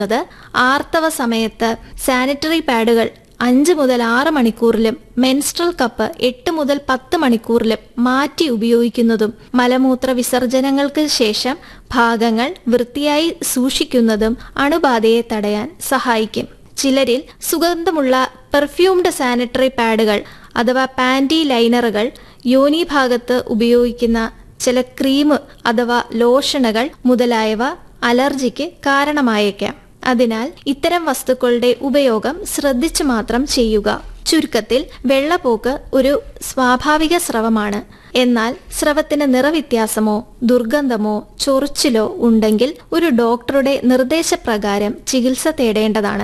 അത് ആർത്തവ സമയത്ത് സാനിറ്ററി പാഡുകൾ അഞ്ച് മുതൽ ആറ് മണിക്കൂറിലും മെൻസ്ട്രൽ കപ്പ് എട്ട് മുതൽ പത്ത് മണിക്കൂറിലും മാറ്റി ഉപയോഗിക്കുന്നതും മലമൂത്ര വിസർജനങ്ങൾക്ക് ശേഷം ഭാഗങ്ങൾ വൃത്തിയായി സൂക്ഷിക്കുന്നതും അണുബാധയെ തടയാൻ സഹായിക്കും ചിലരിൽ സുഗന്ധമുള്ള പെർഫ്യൂംഡ് സാനിറ്ററി പാഡുകൾ അഥവാ പാൻറ്റി ലൈനറുകൾ യോനി ഭാഗത്ത് ഉപയോഗിക്കുന്ന ചില ക്രീം അഥവാ ലോഷനുകൾ മുതലായവ അലർജിക്ക് കാരണമായേക്കാം അതിനാൽ ഇത്തരം വസ്തുക്കളുടെ ഉപയോഗം ശ്രദ്ധിച്ചു മാത്രം ചെയ്യുക ചുരുക്കത്തിൽ വെള്ളപ്പോക്ക് ഒരു സ്വാഭാവിക സ്രവമാണ് എന്നാൽ സ്രവത്തിന് നിറവ്യത്യാസമോ ദുർഗന്ധമോ ചൊറിച്ചിലോ ഉണ്ടെങ്കിൽ ഒരു ഡോക്ടറുടെ നിർദ്ദേശപ്രകാരം ചികിത്സ തേടേണ്ടതാണ്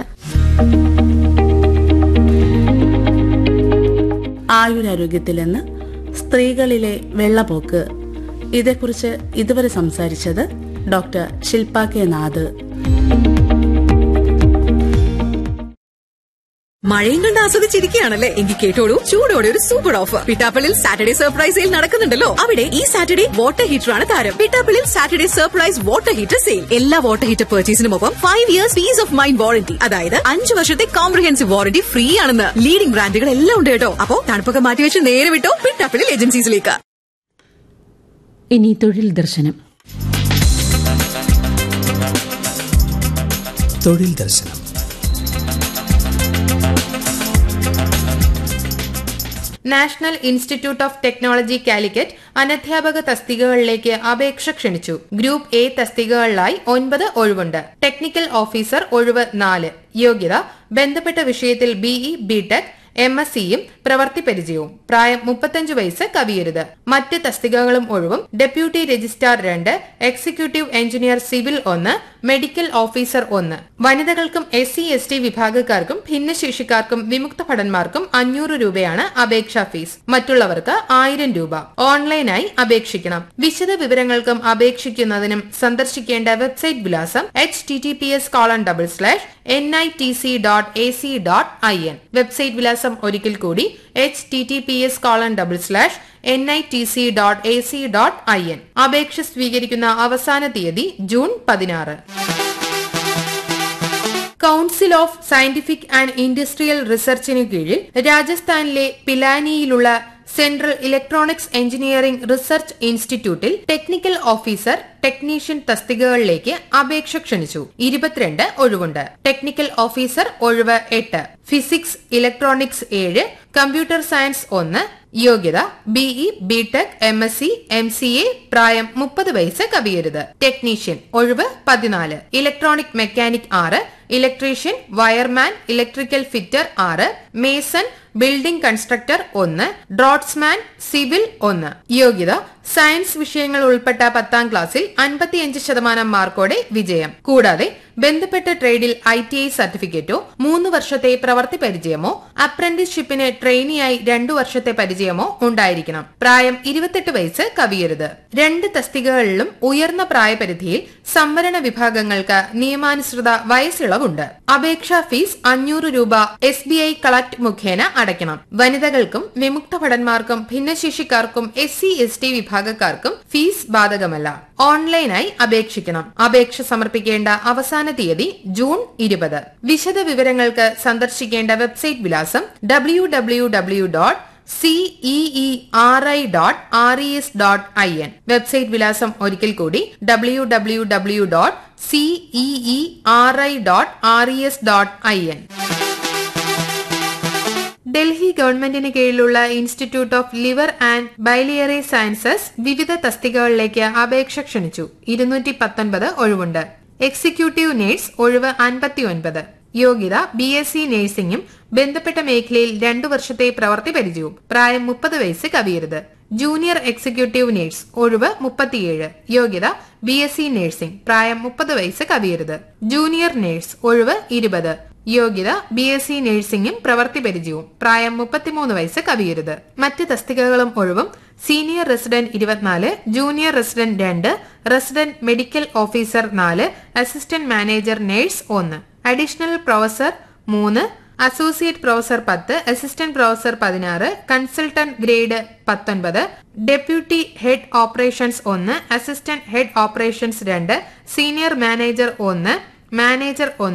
ആയുരാരോഗ്യത്തിൽ നിന്ന് സ്ത്രീകളിലെ വെള്ളപ്പോക്ക് ഇതേക്കുറിച്ച് ഇതുവരെ സംസാരിച്ചത് ഡോക്ടർ ശില്പ കെ നാഥ് മഴയും കണ്ട് ആസ്വദിച്ചിരിക്കുകയാണല്ലേ എങ്കിൽ കേട്ടോളൂ ചൂടോടെ ഒരു super offer Pittappillil Saturday surprise sale നടക്കുന്നുണ്ടല്ലോ അവിടെ ഈ സാറ്റർഡേ വാട്ടർ ഹീറ്റർ ആണ് താരം Pittappillil Saturday surprise water heater sale എല്ലാ വാട്ടർ ഹീറ്റർ പർച്ചേസിനുമൊപ്പം five years peace of mind warranty അതായത് അഞ്ച് വർഷത്തെ കോംപ്രഹെൻസീവ് വാറന്റി ഫ്രീ ആണെന്ന് ലീഡിംഗ് ബ്രാൻഡുകൾ എല്ലാം ഉണ്ട് കേട്ടോ അപ്പോ തണുപ്പൊക്കെ മാറ്റിവെച്ച് നേരെ വിട്ടോ പിട്ടാപ്പള്ളിൽ ഏജൻസീസിലേക്ക് ഇനി തൊഴിൽ ദർശനം തൊഴിൽ ദർശനം National Institute of Technology Calicut അനധ്യാപക തസ്തികകളിലേക്ക് അപേക്ഷ ക്ഷണിച്ചു ഗ്രൂപ്പ് എ തസ്തികകളിലായി ഒൻപത് ഒഴിവുണ്ട് ടെക്നിക്കൽ ഓഫീസർ ഒഴിവ് നാല് യോഗ്യത ബന്ധപ്പെട്ട വിഷയത്തിൽ ബിഇ ബിടെക് എം എസ് സിയും പ്രവൃത്തി പരിചയവും പ്രായം മുപ്പത്തഞ്ച് വയസ്സ് കവിയരുത് മറ്റ് തസ്തികകളും ഒഴിവും ഡെപ്യൂട്ടി രജിസ്ട്രാർ രണ്ട് എക്സിക്യൂട്ടീവ് എഞ്ചിനീയർ സിവിൽ ഒന്ന് മെഡിക്കൽ ഓഫീസർ ഒന്ന് വനിതകൾക്കും എസ് സി എസ് ടി വിഭാഗക്കാർക്കും ഭിന്നശേഷിക്കാർക്കും വിമുക്ത ഭടന്മാർക്കും അഞ്ഞൂറ് രൂപയാണ് അപേക്ഷാ ഫീസ് മറ്റുള്ളവർക്ക് ആയിരം രൂപ ഓൺലൈനായി അപേക്ഷിക്കണം വിശദ വിവരങ്ങൾക്കും അപേക്ഷിക്കുന്നതിനും സന്ദർശിക്കേണ്ട വെബ്സൈറ്റ് വിലാസം H T T P S colon double slash N I T C dot A C dot I N website വിലാസം ഒരിക്കൽ കൂടി H T T P S colon double slash N I T C dot A C dot I N അപേക്ഷ സ്വീകരിക്കുന്ന അവസാന തീയതി June പതിനാറ് Council of Scientific and Industrial റിസർച്ചിനു കീഴിൽ രാജസ്ഥാനിലെ പിലാനിയിലുള്ള സെൻട്രൽ ഇലക്ട്രോണിക്സ് എഞ്ചിനീയറിംഗ് റിസർച്ച് ഇൻസ്റ്റിറ്റ്യൂട്ടിൽ ടെക്നിക്കൽ ഓഫീസർ ടെക്നീഷ്യൻ തസ്തികകളിലേക്ക് അപേക്ഷ ക്ഷണിച്ചു ഇരുപത്തിരണ്ട് ഒഴിവുണ്ട് ടെക്നിക്കൽ ഓഫീസർ ഒഴിവ് എട്ട് ഫിസിക്സ് ഇലക്ട്രോണിക്സ് ഏഴ് കമ്പ്യൂട്ടർ സയൻസ് ഒന്ന് യോഗ്യത BE BTech M S C M C A പ്രായം മുപ്പത് വയസ്സ് കവിയരുത് ടെക്നീഷ്യൻ ഒഴിവ് പതിനാല് ഇലക്ട്രോണിക് മെക്കാനിക് ആറ് ഇലക്ട്രീഷ്യൻ വയർമാൻ ഇലക്ട്രിക്കൽ ഫിറ്റർ ആറ് മേസൺ ബിൽഡിംഗ് കൺസ്ട്രക്ടർ ഒന്ന് ഡ്രോട്ട്സ്മാൻ സിവിൽ ഒന്ന് യോഗ്യത സയൻസ് വിഷയങ്ങൾ ഉൾപ്പെട്ട പത്താം ക്ലാസ്സിൽ അൻപത്തിയഞ്ച് ശതമാനം മാർക്കോടെ വിജയം കൂടാതെ ബന്ധപ്പെട്ട ട്രേഡിൽ ഐ ടി ഐ സർട്ടിഫിക്കറ്റോ മൂന്ന് വർഷത്തെ പ്രവർത്തി പരിചയമോ അപ്രന്റീസ്ഷിപ്പിന് ട്രെയിനിയായി രണ്ടു വർഷത്തെ പരിചയമോ ഉണ്ടായിരിക്കണം പ്രായം ഇരുപത്തെട്ട് വയസ്സ് കവിയരുത് രണ്ട് തസ്തികകളിലും ഉയർന്ന പ്രായപരിധിയിൽ സംവരണ വിഭാഗങ്ങൾക്ക് നിയമാനുസൃത വയസ്സിളവുണ്ട് അപേക്ഷാ ഫീസ് അഞ്ഞൂറ് രൂപ എസ് ബി ഐ കളക്ട് മുഖേന അടയ്ക്കണം വനിതകൾക്കും വിമുക്ത ഭടന്മാർക്കും ഭിന്നശേഷിക്കാർക്കും എസ് സി എസ് ടി വിഭാഗക്കാർക്കും ഫീസ് ബാധകമല്ല ഓൺലൈനായി അപേക്ഷിക്കണം അപേക്ഷ സമർപ്പിക്കേണ്ട അവസാന തീയതി ജൂൺ ഇരുപത് വിശദ വിവരങ്ങൾക്ക് സന്ദർശിക്കേണ്ട വെബ്സൈറ്റ് വിലാസം W W W dot CEE R I dot R E S dot I N website വിലാസം ഒരിക്കൽ കൂടി W W W dot CEE R I dot R E S dot I N Delhi ഗവൺമെന്റിന് കീഴിലുള്ള Institute of Liver and Biliary Sciences വിവിധ തസ്തികകളിലേക്ക് അപേക്ഷ ക്ഷണിച്ചു ഇരുന്നൂറ്റി പത്തൊൻപത് ഒഴിവുണ്ട് എക്സിക്യൂട്ടീവ് നേഴ്സ് ഒഴിവ് അൻപത്തിയൊൻപത് യോഗ്യത ബി എസ് സി നഴ്സിംഗും ബന്ധപ്പെട്ട മേഖലയിൽ രണ്ടു വർഷത്തെ പ്രവൃത്തി പരിചയവും പ്രായം മുപ്പത് വയസ്സ് കവിയരുത് ജൂനിയർ എക്സിക്യൂട്ടീവ് നേഴ്സ് ഒഴിവ് മുപ്പത്തിയേഴ് യോഗ്യത ബി എസ് സി നഴ്സിംഗ് പ്രായം മുപ്പത് വയസ്സ് കവിയരുത് ജൂനിയർ നേഴ്സ് ഒഴിവ് ഇരുപത് യോഗ്യത ബി എസ് സി നഴ്സിംഗും പ്രവൃത്തി പരിചയവും പ്രായം മുപ്പത്തിമൂന്ന് വയസ്സ് കവിയരുത് മറ്റ് തസ്തികകളും ഒഴിവും സീനിയർ റെസിഡന്റ് ഇരുപത്തിനാല് ജൂനിയർ റെസിഡന്റ് രണ്ട് റെസിഡന്റ് മെഡിക്കൽ ഓഫീസർ നാല് അസിസ്റ്റന്റ് മാനേജർ നേഴ്സ് ഒന്ന് അഡീഷണൽ പ്രൊഫസർ മൂന്ന് അസോസിയേറ്റ് പ്രൊഫസർ പത്ത് അസിസ്റ്റന്റ് പ്രൊഫസർ പതിനാറ് കൺസൾട്ടന്റ് ഗ്രേഡ് പത്തൊൻപത് ഡെപ്യൂട്ടി ഹെഡ് ഓപ്പറേഷൻസ് ഒന്ന് അസിസ്റ്റന്റ് ഹെഡ് ഓപ്പറേഷൻസ് രണ്ട് സീനിയർ മാനേജർ ഒന്ന് മാനേജർ ഒന്ന്